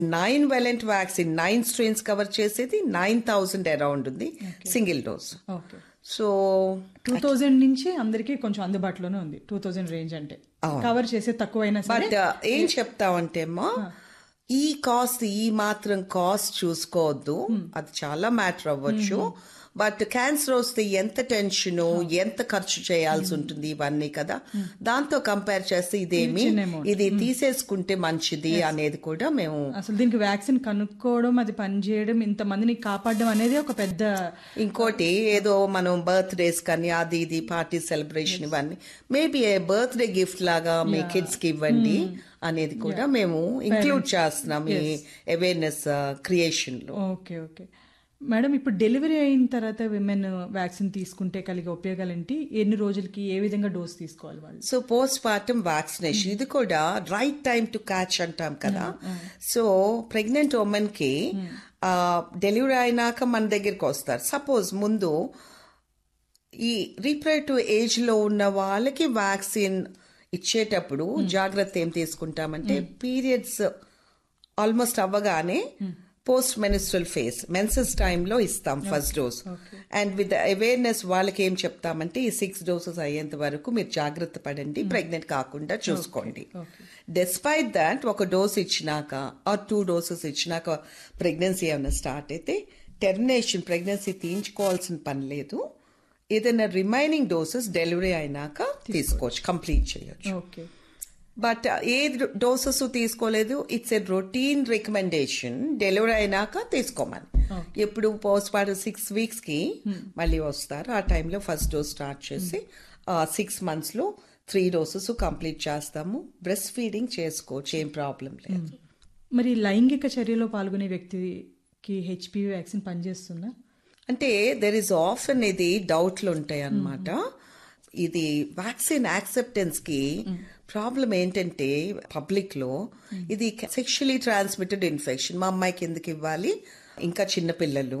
Nine valent vaccine nine strains cover చేసేది nine thousand around ఉంది single dose okay so two thousand నుంచి అందరికీ కొంచెం అందుబాటులోనే ఉంది టూ థౌజండ్ రేంజ్ అంటే కవర్ చేసే తక్కువైనా సరే బట్ ఏం చెప్తామంటే అమ్మా ఈ కాస్ట్ ఈ మాత్రం కాస్ట్ చూసుకోవద్దు అది చాలా మ్యాటర్ అవ్వచ్చు బట్ క్యాన్సర్ వస్తే ఎంత టెన్షన్ ఎంత ఖర్చు చేయాల్సి ఉంటుంది ఇవన్నీ కదా దాంతో కంపేర్ చేస్తే ఇదేమి చిన్న amount. ఇది తీసేసుకుంటే మంచిది అనేది కూడా మేము అసలు దీనికి వ్యాక్సిన్ కనుక్కోవడం అది పనిచేయడం ఇంతమందిని కాపాడడం అనేది ఒక పెద్ద ఇంకోటి ఏదో మనం బర్త్డేస్ కానీ అది ఇది పార్టీ సెలబ్రేషన్ ఇవన్నీ మేబీ బర్త్డే గిఫ్ట్ లాగా మీ కిడ్స్ కి ఇవ్వండి అనేది కూడా మేము ఇంక్లూడ్ చేస్తున్నాం ఈ అవేర్నెస్ క్రియేషన్ లో ఓకే ఓకే మేడం ఇప్పుడు డెలివరీ అయిన తర్వాత విమెన్ వ్యాక్సిన్ తీసుకుంటే కలిగే ఉపయోగాలు ఏంటి ఎన్ని రోజులకి ఏ విధంగా డోస్ తీసుకోవాలి వాళ్ళు సో పోస్ట్ పార్టమ్ వ్యాక్సినేషన్ ఇది కూడా రైట్ టైం టు క్యాచ్ అంటాం కదా సో ప్రెగ్నెంట్ ఉమెన్ కి డెలివరీ అయినాక మన దగ్గరికి వస్తారు సపోజ్ ముందు ఈ రీప్రడక్టివ్ ఏజ్ లో ఉన్న వాళ్ళకి వ్యాక్సిన్ ఇచ్చేటప్పుడు జాగ్రత్త ఏం తీసుకుంటామంటే పీరియడ్స్ ఆల్మోస్ట్ అవ్వగానే పోస్ట్ మెనిస్ట్రల్ ఫేస్ మెన్సెస్ టైంలో ఇస్తాం first dose and with awareness వాళ్ళకి ఏం చెప్తామంటే ఈ సిక్స్ డోసెస్ అయ్యేంత వరకు మీరు జాగ్రత్త పడండి ప్రెగ్నెంట్ కాకుండా చూసుకోండి డెస్పైట్ దాట్ ఒక డోస్ ఇచ్చినాక ఆర్ టూ డోసెస్ ఇచ్చినాక ప్రెగ్నెన్సీ ఏమైనా స్టార్ట్ అయితే టెర్మినేషన్ ప్రెగ్నెన్సీ తీయించుకోవాల్సిన పని లేదు ఏదైనా రిమైనింగ్ డోసెస్ డెలివరీ అయినాక తీసుకోవచ్చు కంప్లీట్ చేయొచ్చు ఓకే బట్ ఏ డోసెస్ తీసుకోలేదు it's a routine recommendation delivery అయినాక తీసుకోమని ఎప్పుడు పోస్ట్ పార్టం సిక్స్ వీక్స్ కి మళ్ళీ వస్తారు ఆ టైంలో ఫస్ట్ డోస్ స్టార్ట్ చేసి సిక్స్ మంత్స్ లో త్రీ డోసెస్ కంప్లీట్ చేస్తాము బ్రెస్ట్ ఫీడింగ్ చేసుకోవచ్చు ఏం ప్రాబ్లం లేదు మరి లైంగిక చర్యలో పాల్గొనే వ్యక్తికి హెచ్పివి వ్యాక్సిన్ పనిచేస్తుందా అంటే దెర్ ఇస్ ఆఫెన్ ఇది డౌట్లు ఉంటాయి అన్నమాట ఇది వ్యాక్సిన్ యాక్సెప్టెన్స్ కి ప్రాబ్లం ఏంటంటే పబ్లిక్ లో ఇది సెక్షువలీ ట్రాన్స్మిటెడ్ ఇన్ఫెక్షన్ మా అమ్మాయికి ఎందుకు ఇవ్వాలి ఇంకా చిన్న పిల్లలు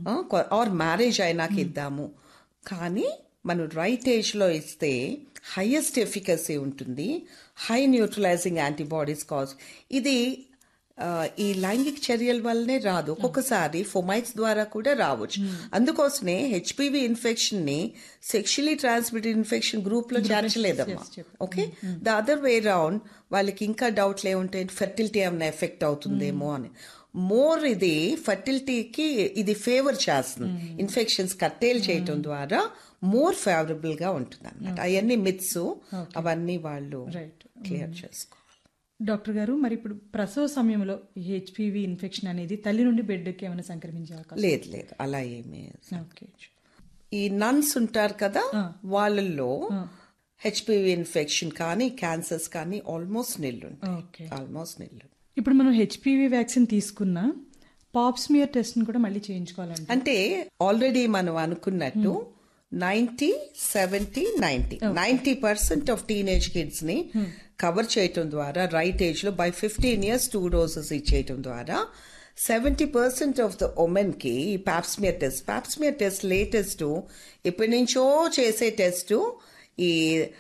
ఆర్ మ్యారేజ్ అయినాక ఇద్దాము కానీ మనం రైట్ ఏజ్ లో ఇస్తే హైయెస్ట్ ఎఫికసీ ఉంటుంది హై న్యూట్రలైజింగ్ యాంటీబాడీస్ కాజ్ ఇది ఆ, ఈ లైంగిక చర్యల వల్లనే రాదు ఒక్కొక్కసారి ఫొమైట్స్ ద్వారా కూడా రావచ్చు అందుకోసమే హెచ్పివి ఇన్ఫెక్షన్ ని సెక్షువలీ ట్రాన్స్మిటెడ్ ఇన్ఫెక్షన్ గ్రూప్ లో చేర్చలేదమ్మా okay the other way round వాళ్ళకి ఇంకా డౌట్లు ఏముంటాయి ఫెర్టిలిటీ ఏమైనా ఎఫెక్ట్ అవుతుందేమో అని మోర్ ఇది ఫర్టిలిటీకి ఇది ఫేవర్ చేస్తుంది ఇన్ఫెక్షన్స్ కట్టేలు చేయటం ద్వారా మోర్ ఫేవరబుల్ గా ఉంటుంది అన్నమాట అవన్నీ మిత్స్ అవన్నీ వాళ్ళు రైట్ క్లియర్ చేసుకోవాలి డాక్టర్ గారు మరి ఇప్పుడు ప్రసవ సమయంలో హెచ్పివి ఇన్ఫెక్షన్ అనేది తల్లి నుండి బిడ్డకి ఏమైనా సంక్రమించే అవకాశం లేదు లేదు అలా ఏమీ ఓకే ఈ నన్స్ ఉంటారు కదా వాళ్ళల్లో హెచ్పివి ఇన్ఫెక్షన్ కానీ క్యాన్సర్స్ కానీ almost nil okay almost nil ఇప్పుడు మనం హెచ్పివి వ్యాక్సిన్ తీసుకున్నా పాప్స్మియర్ టెస్ట్ కూడా మళ్ళీ చేయించుకోవాలంటే అంటే ఆల్రెడీ మనం అనుకున్నట్టు ninety seventy ninety ninety percent of teenage kids ని కవర్ చేయటం ద్వారా రైట్ ఏజ్ లో by fifteen years two doses ఇచ్చేయటం ద్వారా seventy percent of the women కి ఈ pap smear test pap smear test latest ఇప్పటి నుంచో చేసే టెస్ట్ ఈ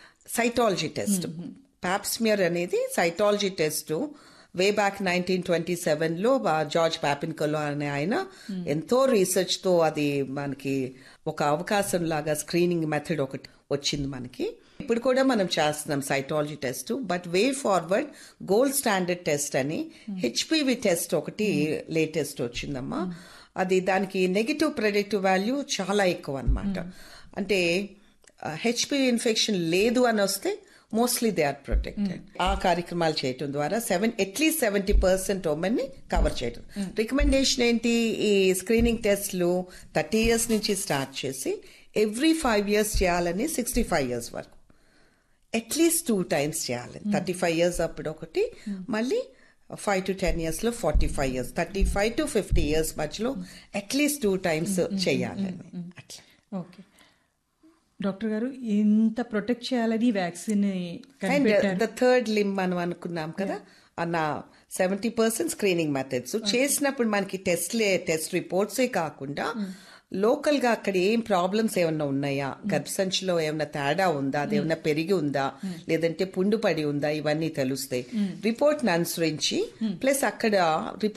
సైటాలజీ టెస్ట్ పాప్స్మియర్ అనేది cytology test way back nineteen twenty seven లో బా- జార్జ్ పాపిన్కలో అనే ఆయన ఎంతో రీసెర్చ్ తో అది మనకి ఒక అవకాశం లాగా స్క్రీనింగ్ మెథడ్ ఒకటి వచ్చింది మనకి ఇప్పుడు కూడా మనం చేస్తున్నాం cytology test but way forward gold standard test అని హెచ్పివి టెస్ట్ ఒకటి లేటెస్ట్ వచ్చిందమ్మా అది దానికి నెగిటివ్ ప్రెడిక్టివ్ వాల్యూ చాలా ఎక్కువ అన్నమాట అంటే హెచ్పివి ఇన్ఫెక్షన్ లేదు అని వస్తే మోస్ట్లీ దే ఆర్ ప్రొటెక్టెడ్ ఆ కార్యక్రమాలు చేయటం ద్వారా seven at least seventy percent women ని కవర్ చేయడం రికమెండేషన్ ఏంటి ఈ స్క్రీనింగ్ టెస్ట్లు థర్టీ ఇయర్స్ నుంచి స్టార్ట్ చేసి ఎవ్రీ ఫైవ్ ఇయర్స్ చేయాలని సిక్స్టీ ఫైవ్ ఇయర్స్ వరకు అట్లీస్ట్ టూ టైమ్స్ చేయాలి థర్టీ ఫైవ్ ఇయర్స్ అప్పుడు ఒకటి మళ్ళీ ఫైవ్ టు టెన్ ఇయర్స్ లో forty five years thirty five to fifty years మధ్యలో అట్లీస్ట్ టూ టైమ్స్ చేయాలని అట్లా ఓకే డాక్టర్ గారు ఇంత ప్రొటెక్ట్ చేయాలని వ్యాక్సిన్ అండ్ ద థర్డ్ లిమ్ మనం అనుకున్నాం కదా అన్న సెవెంటీ పర్సెంట్ స్క్రీనింగ్ మెథడ్స్ చేసినప్పుడు మనకి టెస్ట్ టెస్ట్ రిపోర్ట్సే కాకుండా లోకల్ గా అక్కడ ఏం ప్రాబ్లమ్స్ ఏమన్నా ఉన్నాయా గర్భసంచిలో ఏమన్నా తేడా ఉందా అది ఏమన్నా పెరిగి ఉందా లేదంటే పుండు పడి ఉందా ఇవన్నీ తెలుస్తాయి రిపోర్ట్ ని అనుసరించి ప్లస్ అక్కడ